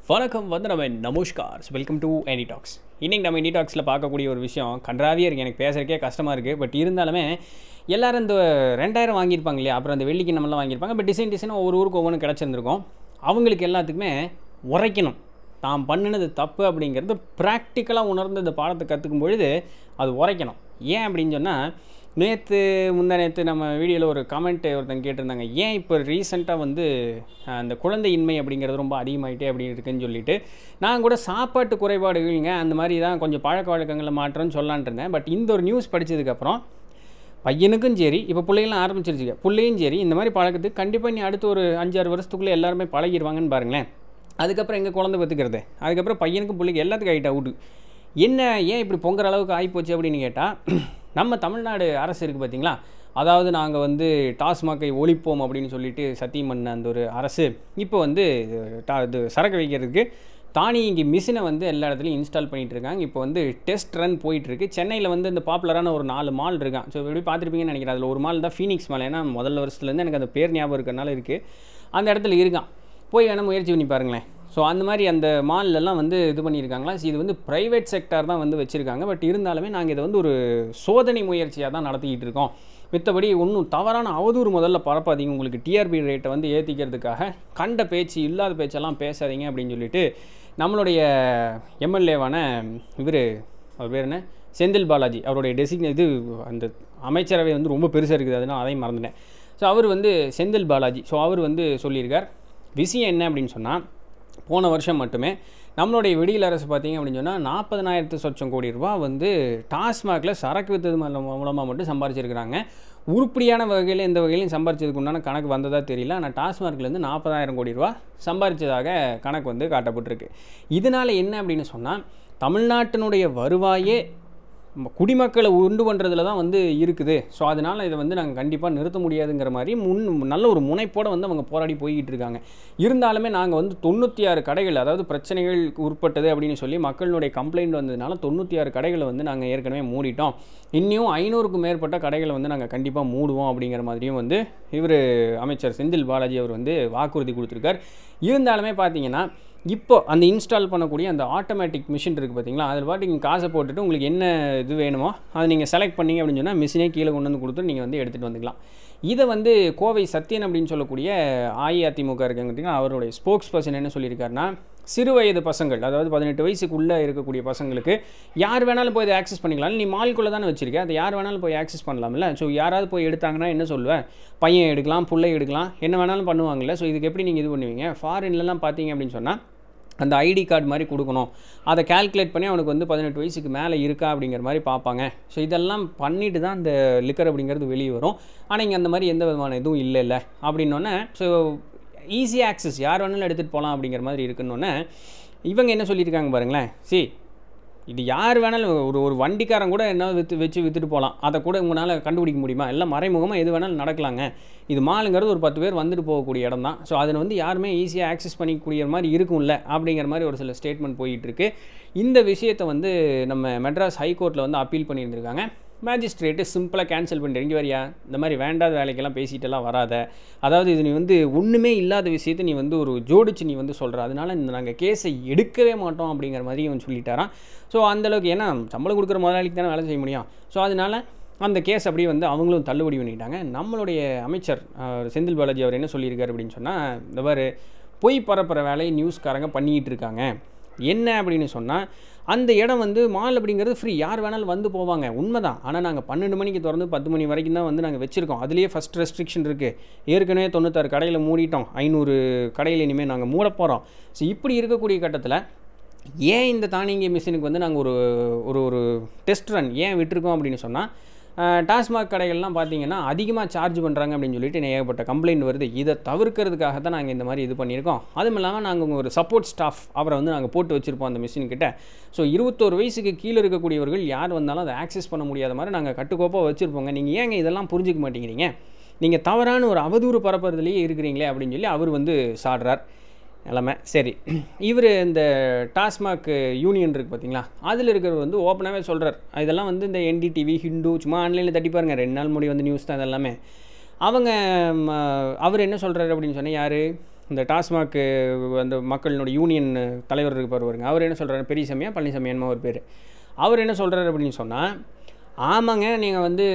வணக்கம் வந்து நம்ம namaskar welcome to any talks இன்றைக்கி நம்ம எனி டாக்ஸில் பார்க்கக்கூடிய ஒரு விஷயம் கன்றாவியாக இருக்குது எனக்கு பேசுறதுக்கே கஷ்டமாக இருக்குது பட் இருந்தாலுமே எல்லாரும் இந்த ரெண்டாயிரம் வாங்கியிருப்பாங்க இல்லையா அப்புறம் அந்த வெள்ளிக்கு நம்மளாம் வாங்கியிருப்பாங்க பட் டிசைன் டிசைனாக ஒவ்வொரு ஊருக்கு ஒவ்வொன்று கிடச்சிருந்துருக்கும் அவங்களுக்கு எல்லாத்துக்குமே உரைக்கணும் தாம் பண்ணினது தப்பு அப்படிங்கிறது ப்ராக்டிக்கலாக உணர்ந்து இந்த பாடத்தை கற்றுக்கும் பொழுது அது உரைக்கணும் ஏன் அப்படின்னு சொன்னால் நேற்று முந்தா நேற்று நம்ம வீடியோவில் ஒரு கமெண்ட் ஒருத்தங்க கேட்டிருந்தாங்க ஏன் இப்போ ரீசெண்டாக வந்து அஹ், அந்த குழந்தையின்மை அப்படிங்கிறது ரொம்ப அதிகமாயிட்டே அப்படி இருக்குன்னு சொல்லிட்டு நான் கூட சாப்பாட்டு குறைபாடுகள்ங்க அந்த மாதிரி தான் கொஞ்சம் பழக்க வழக்கங்களில் மாற்றம்னு சொல்லலான்ட்டு இருந்தேன் பட் இந்த ஒரு நியூஸ் படித்ததுக்கப்புறம் பையனுக்கும் சரி இப்போ பிள்ளைகளாம் ஆரம்பிச்சிருச்சுங்க பிள்ளையும் சரி இந்த மாதிரி பழக்கத்துக்கு கண்டிப்பாக நீ அடுத்த ஒரு அஞ்சாறு வருஷத்துக்குள்ளே எல்லாருமே பழகிடுவாங்கன்னு பாருங்களேன் அதுக்கப்புறம் எங்கே குழந்தை பெற்றுக்கிறது அதுக்கப்புறம் பையனுக்கும் பிள்ளைக்கு எல்லாத்துக்கும் ஆகிட்டா அவுட்டு என்ன ஏன் இப்படி பொங்குற அளவுக்கு ஆகிப்போச்சு அப்படின்னு கேட்டால் நம்ம தமிழ்நாடு அரசு இருக்குது பார்த்தீங்களா அதாவது நாங்கள் வந்து டாஸ்மாகை ஒழிப்போம் அப்படின்னு சொல்லிட்டு சத்தியம் பண்ண அந்த ஒரு அரசு இப்போ வந்து டா இது சரக்கு வைக்கிறதுக்கு தானியங்கி மிஷினை வந்து எல்லா இடத்துலையும் இன்ஸ்டால் பண்ணிட்டு இருக்காங்க இப்போ வந்து டெஸ்ட் ரன் போயிட்டுருக்கு சென்னையில் வந்து இந்த பாப்புலரான ஒரு நாலு மால் இருக்கான் ஸோ எப்படி பார்த்துருப்பீங்கன்னு நினைக்கிறேன் அதில் ஒரு மால் தான் ஃபீனிக்ஸ் மால் ஏன்னா முதல்ல வருஷத்துலேருந்து எனக்கு அந்த பேர் ஞாபகம் இருக்கிறனால இருக்குது அந்த இடத்துல இருக்கான் போய் வேணால் முயற்சி பண்ணி பாருங்களேன் ஸோ அந்த மாதிரி அந்த மால்லலாம் வந்து இது பண்ணியிருக்காங்களா So இது வந்து ப்ரைவேட் செக்டார் தான் வந்து வச்சுருக்காங்க பட் இருந்தாலுமே நாங்கள் இதை வந்து ஒரு சோதனை முயற்சியாக தான் நடத்திக்கிட்டு இருக்கோம் மித்தபடி ஒன்றும் தவறான அவதூறு முதல்ல பரப்பாதீங்க உங்களுக்கு டிஆர்பி ரேட்டை வந்து ஏற்றிக்கிறதுக்காக கண்ட பேச்சு இல்லாத பேச்செல்லாம் பேசாதீங்க அப்படின்னு சொல்லிட்டு நம்மளுடைய எம்எல்ஏவான இவர் அவர் பேர் என்ன செந்தில் பாலாஜி அவருடைய டெசிக்ன இது அந்த அமைச்சரவை வந்து ரொம்ப பெருசாக இருக்குது அதனால் அதையும் மறந்துட்டேன் ஸோ அவர் வந்து செந்தில் பாலாஜி ஸோ அவர் வந்து சொல்லியிருக்கார் விஷயம் என்ன அப்படின்னு சொன்னால் போன வருஷம் மட்டுமே நம்மளுடைய விடியல் அரசு பார்த்தீங்க அப்படின்னு சொன்னால் நாற்பதனாயிரத்து சொச்சம் கோடி ரூபா வந்து டாஸ்மாகில் சரக்கு வித்தது மூலமாக மட்டும் சம்பாரிச்சிருக்கிறாங்க உருப்படியான வகையில் எந்த வகையிலையும் சம்பாரிச்சதுக்கு உண்டான கணக்கு வந்ததா தெரியல ஆனால் டாஸ்மார்க்லேருந்து நாற்பதாயிரம் கோடி ரூபா சம்பாரிச்சதாக கணக்கு வந்து காட்டப்பட்டிருக்கு இதனால் என்ன அப்படின்னு சொன்னால் தமிழ்நாட்டினுடைய வருவாயே ம- குடிமக்களை உண்டு பண்ணுறதுல தான் வந்து இருக்குது ஸோ அதனால் இதை வந்து நாங்கள் கண்டிப்பாக நிறுத்த முடியாதுங்கிற மாதிரி முன் நல்ல ஒரு முனைப்போடு வந்து அவங்க போராடி போய்கிட்டு இருக்காங்க இருந்தாலுமே நாங்கள் வந்து தொண்ணூற்றி ஆறு கடைகள் அதாவது பிரச்சனைகள் உட்பட்டது அப்படின்னு சொல்லி மக்களுடைய கம்ப்ளைண்ட் வந்ததுனால தொண்ணூற்றி ஆறு கடைகளை வந்து நாங்கள் ஏற்கனவே மூடிட்டோம் இன்னும் ஐநூறுக்கும் மேற்பட்ட கடைகளை வந்து நாங்கள் கண்டிப்பாக மூடுவோம் அப்படிங்கிற மாதிரியும் வந்து இவர் அமைச்சர் செந்தில் பாலாஜி அவர் வந்து வாக்குறுதி கொடுத்துருக்கார் இருந்தாலுமே பார்த்தீங்கன்னா இப்போ அந்த இன்ஸ்டால் பண்ணக்கூடிய அந்த ஆட்டோமேட்டிக் மிஷின் இருக்குது பார்த்தீங்களா அதில் பாட்டு நீங்கள் காசை போட்டுட்டு உங்களுக்கு என்ன இது வேணுமோ அதை நீங்கள் செலக்ட் பண்ணீங்க அப்படின்னு சொன்னால் மிஷினே கீழே கொண்டு வந்து கொடுத்து நீங்கள் வந்து எடுத்துகிட்டு வந்துக்கலாம் இதை வந்து கோவை சத்யன் அப்படின்னு சொல்லக்கூடிய அஇஅதிமுக இருக்காங்க பார்த்தீங்களா அவருடைய ஸ்போக்ஸ் பர்சன் என்ன சொல்லியிருக்காருன்னா சிறு வயது பசங்கள் அதாவது பதினெட்டு வயசுக்குள்ளே இருக்கக்கூடிய பசங்களுக்கு யார் வேணாலும் போய் இதை ஆக்சஸ் பண்ணிக்கலாம் நீ மால்குள்ளே தானே வச்சிருக்க அதை யார் வேணாலும் போய் ஆக்சஸ் பண்ணலாம்ல ஸோ யாராவது போய் எடுத்தாங்கன்னா என்ன சொல்லுவேன் பையன் எடுக்கலாம் பிள்ளை எடுக்கலாம் என்ன வேணாலும் பண்ணுவாங்கல்ல ஸோ இதுக்கு எப்படி நீங்கள் இது பண்ணுவீங்க ஃபாரின்லலாம் பார்த்தீங்க அப்படின்னு சொன்னால் அந்த ஐடி கார்டு மாதிரி கொடுக்கணும் அதை கால்குலேட் பண்ணி அவனுக்கு வந்து பதினெட்டு வயசுக்கு மேலே இருக்கா அப்படிங்கிற மாதிரி பார்ப்பாங்க ஸோ இதெல்லாம் பண்ணிட்டு தான் அந்த லிக்கர் அப்படிங்கிறது வெளியே வரும் ஆனால் இங்கே அந்த மாதிரி எந்த விதமான இதுவும் இல்லை இல்லை அப்படின்னோடனே ஸோ ஈஸி ஆக்சஸ் யார் வேணாலும் எடுத்துகிட்டு போகலாம் அப்படிங்கிற மாதிரி இருக்குன்னொன்னே இவங்க என்ன சொல்லியிருக்காங்க பாருங்களேன் சி இது யார் வேணாலும் ஒரு ஒரு வண்டிக்காரன் கூட என்ன விற்று வச்சு விற்றுட்டு போகலாம் அதை கூட உங்களால் கண்டுபிடிக்க முடியுமா எல்லாம் மறைமுகமாக எது வேணாலும் நடக்கலாங்க இது மாலுங்கிறது ஒரு பத்து பேர் வந்துட்டு போகக்கூடிய இடம் தான் ஸோ அதில் வந்து யாருமே ஈஸியாக ஆக்சஸ் பண்ணிக்கூடிய மாதிரி இருக்கும்ல அப்படிங்கிற மாதிரி ஒரு சில ஸ்டேட்மெண்ட் போயிட்டு இருக்கு இந்த விஷயத்தை வந்து நம்ம மெட்ராஸ் ஹைகோர்ட்டில் வந்து அப்பீல் பண்ணியிருந்திருக்காங்க மேஜிஸ்ட்ரேட்டு சிம்பிளாக கேன்சல் பண்ணிட்டு இங்கே வரியா இந்த மாதிரி வேண்டாத வேலைக்கெல்லாம் பேசிட்டெல்லாம் வராத அதாவது இது நீ வந்து ஒன்றுமே இல்லாத விஷயத்தை நீ வந்து ஒரு ஜோடிச்சு நீ வந்து சொல்கிற அதனால இந்த நாங்கள் கேஸை எடுக்கவே மாட்டோம் அப்படிங்கிற மாதிரி இவன் சொல்லிட்டாரான் ஸோ அந்தளவுக்கு ஏன்னா சம்பளம் கொடுக்குற முதலாளிக்கு தானே வேலை செய்ய முடியும் ஸோ அதனால அந்த கேஸ் அப்படியே வந்து அவங்களும் தள்ளுபடி பண்ணிட்டாங்க நம்மளுடைய அமைச்சர் அஹ், செந்தில் பாலாஜி அவர் என்ன சொல்லியிருக்காரு அப்படின்னு சொன்னால் இந்த மாதிரி பொய் பரப்புற வேலையை நியூஸ்காரங்க பண்ணிக்கிட்டு இருக்காங்க என்ன அப்படின்னு சொன்னால் அந்த இடம் வந்து மால் அப்படிங்கிறது ஃப்ரீ யார் வேணாலும் வந்து போவாங்க உண்மைதான் ஆனால் நாங்கள் பன்னெண்டு மணிக்கு திறந்து பத்து மணி வரைக்கும் தான் வந்து நாங்கள் வச்சுருக்கோம் அதுலேயே ஃபஸ்ட் ரெஸ்ட்ரிக்ஷன் இருக்குது ஏற்கனவே தொண்ணூத்தாறு கடையில் மூடிட்டோம் ஐநூறு கடையில் இனிமேல் நாங்கள் மூட போகிறோம் ஸோ இப்படி இருக்கக்கூடிய கட்டத்தில் ஏன் இந்த தானியங்கி மிஷினுக்கு வந்து நாங்கள் ஒரு ஒரு ஒரு டெஸ்ட் ரன் ஏன் விட்டுருக்கோம் அப்படின்னு சொன்னால் டாஸ்மாக் கடைகள்லாம் பார்த்தீங்கன்னா அதிகமாக சார்ஜ் பண்ணுறாங்க அப்படின்னு சொல்லிட்டு ஏகப்பட்ட கம்ப்ளைண்ட் வருது இதை தவிர்க்கிறதுக்காக தான் நாங்கள் இந்த மாதிரி இது பண்ணியிருக்கோம் அதுவும் இல்லாமல் நாங்கள் ஒரு சப்போர்ட் ஸ்டாஃப் அவரை வந்து நாங்கள் போட்டு வச்சுருப்போம் அந்த மிஷின் கிட்ட ஸோ இருபத்தோரு வயசுக்கு கீழே இருக்கக்கூடியவர்கள் யார் வந்தாலும் அதை ஆக்சஸ் பண்ண முடியாத மாதிரி நாங்கள் கட்டுக்கோப்பாக வச்சுருப்போங்க நீங்கள் ஏங்க இதெல்லாம் புரிஞ்சுக்க மாட்டேங்கிறீங்க நீங்கள் தவறான ஒரு அவதூறு பரப்புறதுலேயே இருக்கிறீங்களே அப்படின்னு சொல்லி அவர் வந்து சாடுறார் எல்லாமே சரி இவர் இந்த டாஸ்மாக் யூனியன் இருக்குது பார்த்தீங்களா அதில் இருக்கிறவர் வந்து ஓப்பனாகவே சொல்கிறார் இதெல்லாம் வந்து இந்த என்டிடிவி ஹிந்து சும்மா ஆன்லைனில் தட்டி பாருங்க ரெண்டு நாள் முடி வந்து நியூஸ் தான் இதெல்லாமே அவங்க ம, அவர் என்ன சொல்கிறாரு அப்படின்னு சொன்னால் யார் இந்த டாஸ்மாக் அந்த மக்களினோட யூனியன் தலைவர் இருப்பார் பாருங்க அவர் என்ன சொல்கிறாரு பெரியசாமியா பழனிசாமியான்மா ஒரு பேர் அவர் என்ன சொல்கிறாரு அப்படின்னு சொன்னால் ஆமாங்க நீங்கள் வந்து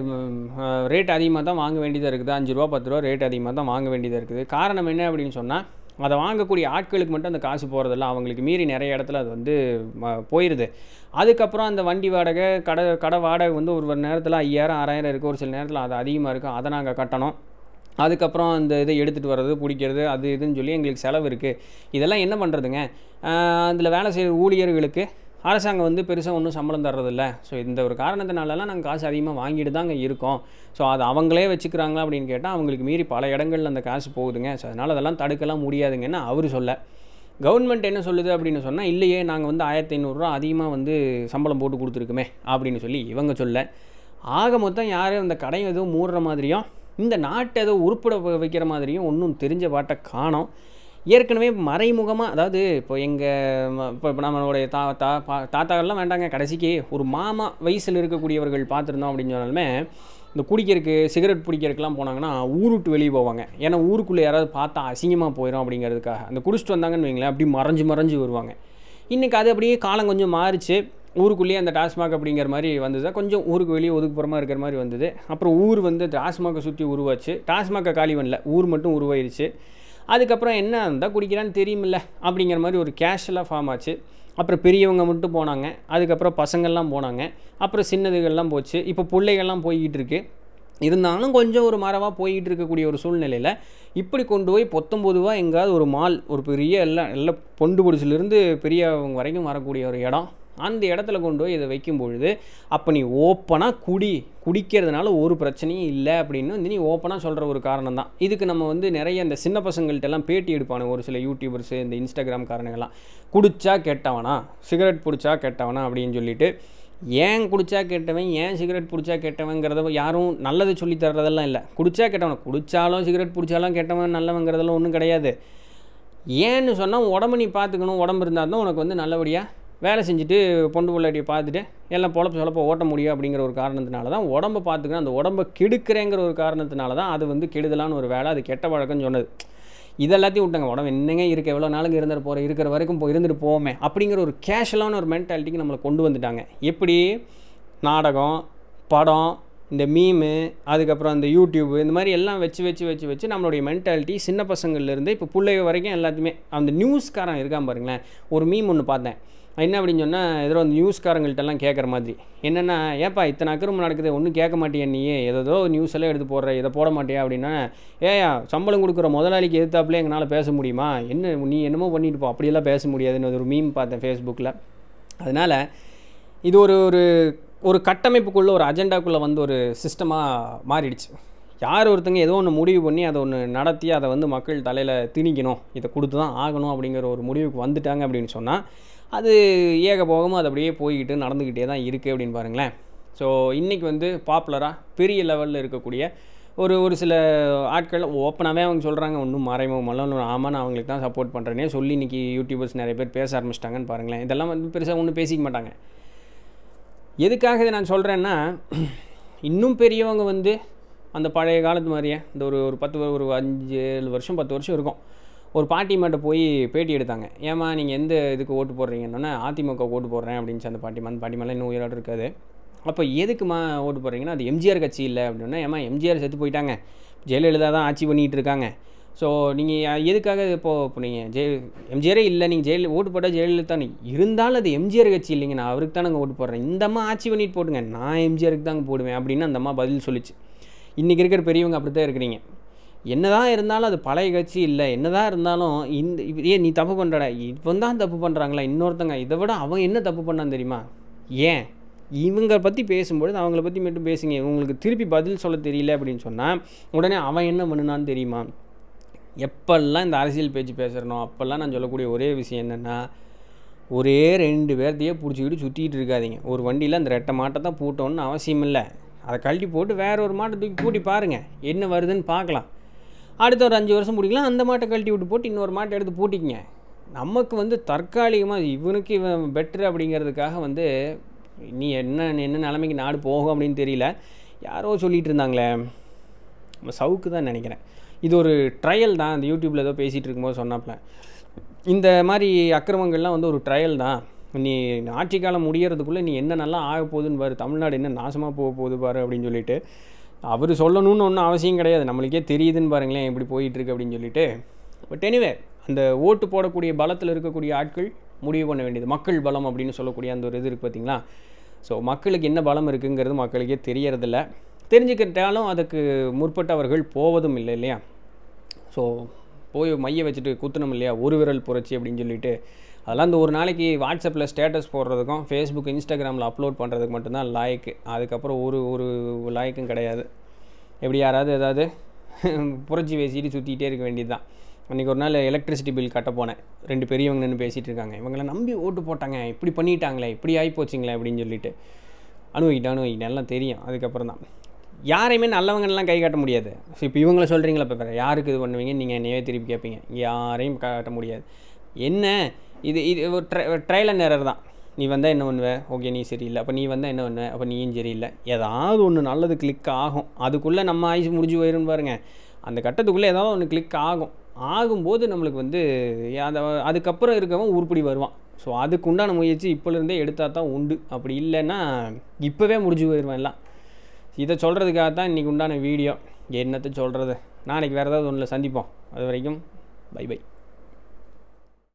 ரேட் அதிகமாக தான் வாங்க வேண்டியதாக இருக்குது அஞ்சு ரூபா பத்து ரூபா ரேட் அதிகமாக தான் வாங்க வேண்டியதாக இருக்குது காரணம் என்ன அப்படின்னு சொன்னால் அதை வாங்கக்கூடிய ஆட்களுக்கு மட்டும் அந்த காசு போகிறதில்ல அவங்களுக்கு மீறி நிறைய இடத்துல அது வந்து ம- போயிடுது அதுக்கப்புறம் அந்த வண்டி வாடகை கடை கடை வாடகை வந்து ஒரு ஒரு நேரத்தில் ஐயாயிரம் ஆறாயிரம் இருக்குது ஒரு சில நேரத்தில் அது அதிகமாக இருக்கும் அதை நாங்கள் கட்டணும் அதுக்கப்புறம் அந்த இதை எடுத்துகிட்டு வர்றது பிடிக்கிறது அது இதுன்னு சொல்லி எங்களுக்கு செலவு இருக்குது இதெல்லாம் என்ன பண்ணுறதுங்க அதில் வேலை செய்கிற ஊழியர்களுக்கு அரசாங்கம் வந்து பெருசாக ஒன்றும் சம்பளம் தர்றதில்ல ஸோ இந்த ஒரு காரணத்தினாலலாம் நாங்கள் காசு அதிகமாக வாங்கிட்டு தாங்க இருக்கோம் ஸோ அது அவங்களே வச்சுக்கிறாங்களா அப்படின்னு கேட்டால் அவங்களுக்கு மீறி பல இடங்கள்ல அந்த காசு போகுதுங்க ஸோ அதனால் அதெல்லாம் தடுக்கலாம் முடியாதுங்கன்னு அவர் சொல்ல கவர்மெண்ட் என்ன சொல்லுது அப்படின்னு சொன்னால் இல்லையே நாங்கள் வந்து ஆயிரத்தி ஐநூறுரூவா அதிகமாக வந்து சம்பளம் போட்டு கொடுத்துருக்குமே அப்படின்னு சொல்லி இவங்க சொல்ல ஆக மொத்தம் யாரும் இந்த கடையை எதுவும் மூடுற மாதிரியும் இந்த நாட்டை ஏதோ உருப்பட வ- வைக்கிற மாதிரியும் ஒன்றும் தெரிஞ்ச பாட்டை காணோம் ஏற்கனவே மறைமுகமாக அதாவது இப்போ எங்கள் இப்போ இப்போ நம்மளுடைய தா தா பா தாத்தாக்கள்லாம் வேண்டாங்க கடைசிக்கு ஒரு மாமா வயசில் இருக்கக்கூடியவர்கள் பார்த்துருந்தோம் அப்படின்னு சொன்னாலுமே இந்த குடிக்கிறதுக்கு சிகரெட் பிடிக்கிறதுக்குலாம் போனாங்கன்னா ஊர் விட்டு வெளியே போவாங்க ஏன்னா ஊருக்குள்ளே யாராவது பார்த்தா அசிங்கமாக போயிடும் அப்படிங்கிறதுக்காக அந்த குடிச்சிட்டு வந்தாங்கன்னு வைங்களேன் அப்படி மறைஞ்சு மறைஞ்சு வருவாங்க இன்றைக்கி அது அப்படியே காலம் கொஞ்சம் மாறிச்சு ஊருக்குள்ளேயே அந்த டாஸ்மாக் அப்படிங்கிற மாதிரி வந்தது கொஞ்சம் ஊருக்கு வெளியே ஒதுக்குப்புறமா இருக்கிற மாதிரி வந்தது அப்புறம் ஊர் வந்து டாஸ்மாகை சுற்றி உருவாச்சு டாஸ்மாகை காலி பண்ணல ஊர் மட்டும் உருவாயிருச்சு அதுக்கப்புறம் என்ன இருந்தால் குடிக்கிறான்னு தெரியுமில்ல அப்படிங்கிற மாதிரி ஒரு கேஷுவலாக ஃபார்ம் ஆச்சு அப்புறம் பெரியவங்க மட்டும் போனாங்க அதுக்கப்புறம் பசங்கள்லாம் போனாங்க அப்புறம் சின்னதுகள்லாம் போச்சு இப்போ பிள்ளைகள்லாம் போய்கிட்டு இருக்கு இருந்தாலும் கொஞ்சம் ஒரு மரவாக போய்கிட்டு இருக்கக்கூடிய ஒரு சூழ்நிலையில் இப்படி கொண்டு போய் பொத்தொம்பதுவா எங்காவது ஒரு மால் ஒரு பெரிய எல்லாம் எல்லாம் பொண்டு பொடிச்சிலிருந்து பெரியவங்க வரைக்கும் வரக்கூடிய ஒரு இடம் அந்த இடத்துல கொண்டு போய் இதை வைக்கும் பொழுது அப்போ நீ ஓப்பனாக குடி குடிக்கிறதுனால ஒரு பிரச்சனையும் இல்லை அப்படின்னு வந்து நீ ஓப்பனாக சொல்கிற ஒரு காரணம் தான் இதுக்கு நம்ம வந்து நிறைய இந்த சின்ன பசங்கள்ட்ட எல்லாம் பேட்டி எடுப்பானு ஒரு சில யூடியூபர்ஸு இந்த இன்ஸ்டாகிராம் காரணங்கள்லாம் குடிச்சா கெட்டவனா சிகரெட் பிடிச்சா கெட்டவனா அப்படின்னு சொல்லிட்டு ஏன் குடிச்சா கெட்டவன் ஏன் சிகரெட் பிடிச்சா கெட்டவங்கிறத யாரும் நல்லது சொல்லி தர்றதெல்லாம் இல்லை குடிச்சா கெட்டவன் குடித்தாலும் சிகரெட் பிடிச்சாலும் கெட்டவன் நல்லவங்கிறதெல்லாம் ஒன்றும் கிடையாது ஏன்னு சொன்னால் உடம்பு நீ பார்த்துக்கணும் உடம்பு இருந்தால் தான் உனக்கு வந்து நல்லபடியாக வேலை செஞ்சுட்டு பொண்டு பொள்ளாட்டியை பார்த்துட்டு எல்லாம் பொழப்பு சொலப்ப ஓட்ட முடியும் அப்படிங்கிற ஒரு காரணத்தினால தான் உடம்பை பார்த்துக்கணும் அந்த உடம்பை கெடுக்கிறேங்கிற ஒரு காரணத்தினால தான் அது வந்து கெடுதலான ஒரு வேலை அது கெட்ட வழக்கம்னு சொன்னது இதெல்லாத்தையும் விட்டாங்க உடம்பு என்னங்க இருக்க எவ்வளோ நாளுங்க இருந்துட்டு போகிற இருக்கிற வரைக்கும் போ இருந்துட்டு போவோமே அப்படிங்கிற ஒரு கேஷுவலான ஒரு மென்டாலிட்டிக்கு நம்மளை கொண்டு வந்துட்டாங்க எப்படி நாடகம் படம் இந்த மீமு அதுக்கப்புறம் இந்த யூடியூப் இந்த மாதிரி எல்லாம் வச்சு வச்சு வச்சு வச்சு நம்மளுடைய மென்டாலிட்டி சின்ன பசங்கள்லேருந்து இப்போ பிள்ளைங்க வரைக்கும் எல்லாத்தையுமே அந்த நியூஸ்காரன் இருக்கான் பாருங்களேன் ஒரு மீம் ஒன்று பார்த்தேன் என்ன அப்படின்னு சொன்னால் எதிரோ அந்த நியூஸ்காரங்கள்ட்டெல்லாம் கேட்குற மாதிரி என்னென்னா ஏப்பா இத்தனை அக்கிரமம் நடக்குது ஒன்றும் கேட்க மாட்டியா நீ ஏதோ நியூஸ் எல்லாம் எடுத்து போடுற இதை போட மாட்டியா அப்படின்னா ஏயா சம்பளம் கொடுக்குற முதலாளிக்கு எதிர்த்தாப்புல எங்களால் பேச முடியுமா என்ன நீ என்னமோ பண்ணிட்டு போ அப்படியெல்லாம் பேச முடியாதுன்னு ஒரு மீம் பார்த்தேன் ஃபேஸ்புக்கில் அதனால் இது ஒரு ஒரு ஒரு கட்டமைப்புக்குள்ளே ஒரு அஜெண்டாக்குள்ளே வந்து ஒரு சிஸ்டமாக மாறிடுச்சு யார் ஒருத்தங்க ஏதோ ஒன்று முடிவு பண்ணி அதை ஒன்று நடத்தி அதை வந்து மக்கள் தலையில் திணிக்கணும் இதை கொடுத்து தான் ஆகணும் அப்படிங்கிற ஒரு முடிவுக்கு வந்துட்டாங்க அப்படின்னு சொன்னால் அது ஏக போகமாக அது அப்படியே போய்கிட்டு நடந்துக்கிட்டே தான் இருக்குது அப்படின்னு பாருங்களேன் ஸோ இன்றைக்கி வந்து பாப்புலராக பெரிய லெவலில் இருக்கக்கூடிய ஒரு ஒரு சில ஆட்கள் ஓப்பனாகவே அவங்க சொல்கிறாங்க ஒன்றும் மறைமுகமெல்லாம் ஆமாம் நான் அவங்களுக்கு தான் சப்போர்ட் பண்ணுறேனே சொல்லி இன்றைக்கி யூடியூபர்ஸ் நிறைய பேர் பேச ஆரம்பிச்சிட்டாங்கன்னு பாருங்களேன் இதெல்லாம் வந்து பெருசாக ஒன்றும் பேசிக்க மாட்டாங்க எதுக்காக இதை நான் சொல்கிறேன்னா இன்னும் பெரியவங்க வந்து அந்த பழைய காலத்து மாதிரியே இந்த ஒரு ஒரு பத்து ஒரு அஞ்சு ஏழு வருஷம் பத்து வருஷம் இருக்கும் ஒரு பாட்டி மட்டும் போய் பேட்டி எடுத்தாங்க ஏமா நீங்கள் எந்த இதுக்கு ஓட்டு போடுறீங்கன்னா அதிமுக ஓட்டு போடுறேன் அப்படின்னு அந்த பாட்டிமா அந்த பாட்டிமாலாம் இன்னும் உயிரோடு இருக்காது அப்போ எதுக்குமா ஓட்டு போடுறீங்கன்னா அது எம்ஜிஆர் கட்சி இல்லை அப்படின்னா ஏமா எம்ஜிஆர் செத்து போயிட்டாங்க ஜெயலலிதா தான் ஆட்சி பண்ணிகிட்டு இருக்காங்க ஸோ நீங்கள் எதுக்காக இப்போது இப்போ நீங்கள் ஜெய எம்ஜிஆரே இல்லை நீங்கள் ஜெயல ஓட்டு போட்டால் ஜெயலலிதா நீ இருந்தாலும் அது எம்ஜிஆர் கட்சி இல்லைங்க நான் அவருக்கு தானங்க ஓட்டு போடுறேன் இந்த அம்மா ஆட்சி பண்ணிட்டு போட்டுங்க நான் எம்ஜிஆருக்கு தாங்க போடுவேன் அப்படின்னு அந்த அம்மா பதில் சொல்லிச்சு இன்றைக்கி இருக்கிற பெரியவங்க அப்படி தான் இருக்கிறீங்க என்னதான் இருந்தாலும் அது பழைய கட்சி இல்லை என்னதான் இருந்தாலும் இந்த ஏன் நீ தப்பு பண்ணுறடா இப்போ தான் தப்பு பண்ணுறாங்களா இன்னொருத்தங்க இதை விட அவன் என்ன தப்பு பண்ணான்னு தெரியுமா ஏன் இவங்க பற்றி பேசும்பொழுது அவங்கள பற்றி மட்டும் பேசுங்க உங்களுக்கு திருப்பி பதில் சொல்ல தெரியல அப்படின்னு சொன்னால் உடனே அவன் என்ன பண்ணுனான்னு தெரியுமா எப்பெல்லாம் இந்த அரசியல் பேச்சு பேசுகிறனோ அப்போல்லாம் நான் சொல்லக்கூடிய ஒரே விஷயம் என்னென்னா ஒரே ரெண்டு பேர்த்தையே பிடிச்சிக்கிட்டு சுற்றிக்கிட்டு இருக்காதீங்க ஒரு வண்டியில் அந்த ரெட்டை மாட்டை தான் பூட்டணும்னு அவசியம் இல்லை அதை கழட்டி போட்டு வேற ஒரு மாட்டை தூக்கி பூட்டி பாருங்கள் என்ன வருதுன்னு பார்க்கலாம் அடுத்த ஒரு அஞ்சு வருஷம் பிடிக்கலாம் அந்த மாட்டை கழட்டி விட்டு போட்டு இன்னொரு மாட்டை எடுத்து பூட்டிக்கங்க நமக்கு வந்து தற்காலிகமாக இவனுக்கு இவன் பெட்ரு அப்படிங்கிறதுக்காக வந்து நீ என்ன என்ன நிலைமைக்கு நாடு போகும் அப்படின்னு தெரியல யாரோ சொல்லிகிட்டு இருந்தாங்களே நம்ம சவுக்கு தான் நினைக்கிறேன் இது ஒரு ட்ரையல் தான் அந்த யூடியூப்பில் ஏதோ பேசிகிட்டு இருக்கும்போது சொன்னாப்ல இந்த மாதிரி அக்கிரமங்கள்லாம் வந்து ஒரு ட்ரையல் தான் நீ ஆட்சி காலம் முடியறதுக்குள்ளே நீ என்ன நல்லா ஆக போகுதுன்னு பாரு தமிழ்நாடு என்ன நாசமாக போக போகுது பாரு அப்படின்னு சொல்லிட்டு அவர் சொல்லணும்னு ஒன்றும் அவசியம் கிடையாது நம்மளுக்கே தெரியுதுன்னு பாருங்களேன் எப்படி போயிட்டுருக்கு அப்படின்னு சொல்லிட்டு பட் எனிவே அந்த ஓட்டு போடக்கூடிய பலத்தில் இருக்கக்கூடிய ஆட்கள் முடிவு பண்ண வேண்டியது மக்கள் பலம் அப்படின்னு சொல்லக்கூடிய அந்த ஒரு இது இருக்குது பார்த்தீங்களா ஸோ மக்களுக்கு என்ன பலம் இருக்குங்கிறது மக்களுக்கே தெரியறதில்ல தெரிஞ்சுக்கிட்டாலும் அதுக்கு முற்பட்டு அவர்கள் போவதும் இல்லை இல்லையா ஸோ போய் மைய வச்சுட்டு குத்தணும் இல்லையா ஒரு விரல் புரட்சி அப்படின்னு சொல்லிட்டு அதெல்லாம் இந்த ஒரு நாளைக்கு வாட்ஸ்அப்பில் ஸ்டேட்டஸ் போடுறதுக்கும் ஃபேஸ்புக் இன்ஸ்டாகிராமில் அப்லோட் பண்ணுறதுக்கு மட்டும்தான் லாய்க்கு அதுக்கப்புறம் ஒரு ஒரு லாய்க்கும் கிடையாது எப்படி யாராவது ஏதாவது புரட்சி பேசிட்டு சுற்றிக்கிட்டே இருக்க வேண்டியது தான் அன்றைக்கி ஒரு நாள் எலக்ட்ரிசிட்டி பில் கட்ட போனேன் ரெண்டு பெரியவங்க நின்று பேசிகிட்டு இருக்காங்க இவங்களை நம்பி ஓட்டு போட்டாங்க இப்படி பண்ணிட்டாங்களே இப்படி ஆகி போச்சுங்களே அப்படின்னு சொல்லிட்டு அனுபவிக்கிட்டேன் அனுபவிக்கிட்டேன் எல்லாம் தெரியும் அதுக்கப்புறம் தான் யாரையுமே நல்லவங்கலாம் கை காட்ட முடியாது ஸோ இப்போ இவங்கள சொல்கிறீங்களா இப்போ வேறு யாருக்கு இது பண்ணுவீங்க நீங்கள் என்னையே திருப்பி கேட்பீங்க யாரையும் காட்ட முடியாது என்ன இது இது ஒரு ட்ரை ட்ரையல் அண்ட் எரர் தான் நீ வந்தால் என்ன பண்ணுவ ஓகே நீ சரியில்லை அப்போ நீ வந்தால் என்ன பண்ணுவ அப்போ நீயும் சரியில்லை ஏதாவது ஒன்று நல்லது கிளிக் ஆகும் அதுக்குள்ளே நம்ம ஆயுசு முடிஞ்சு போயிடும்னு பாருங்கள் அந்த கட்டத்துக்குள்ளே ஏதாவது ஒன்று கிளிக் ஆகும் ஆகும்போது நம்மளுக்கு வந்து அதை அதுக்கப்புறம் இருக்கவன் உருப்படி வருவான் ஸோ அதுக்கு உண்டான முயற்சி இப்போலேருந்தே எடுத்தால் தான் உண்டு அப்படி இல்லைன்னா இப்போவே முடிஞ்சு போயிடுவேன் எல்லாம் இதை சொல்கிறதுக்காக தான் இன்றைக்கி உண்டான வீடியோ என்னத்தை சொல்கிறது நாளைக்கு வேறு ஏதாவது ஒன்றில் சந்திப்போம் அது வரைக்கும் பை பை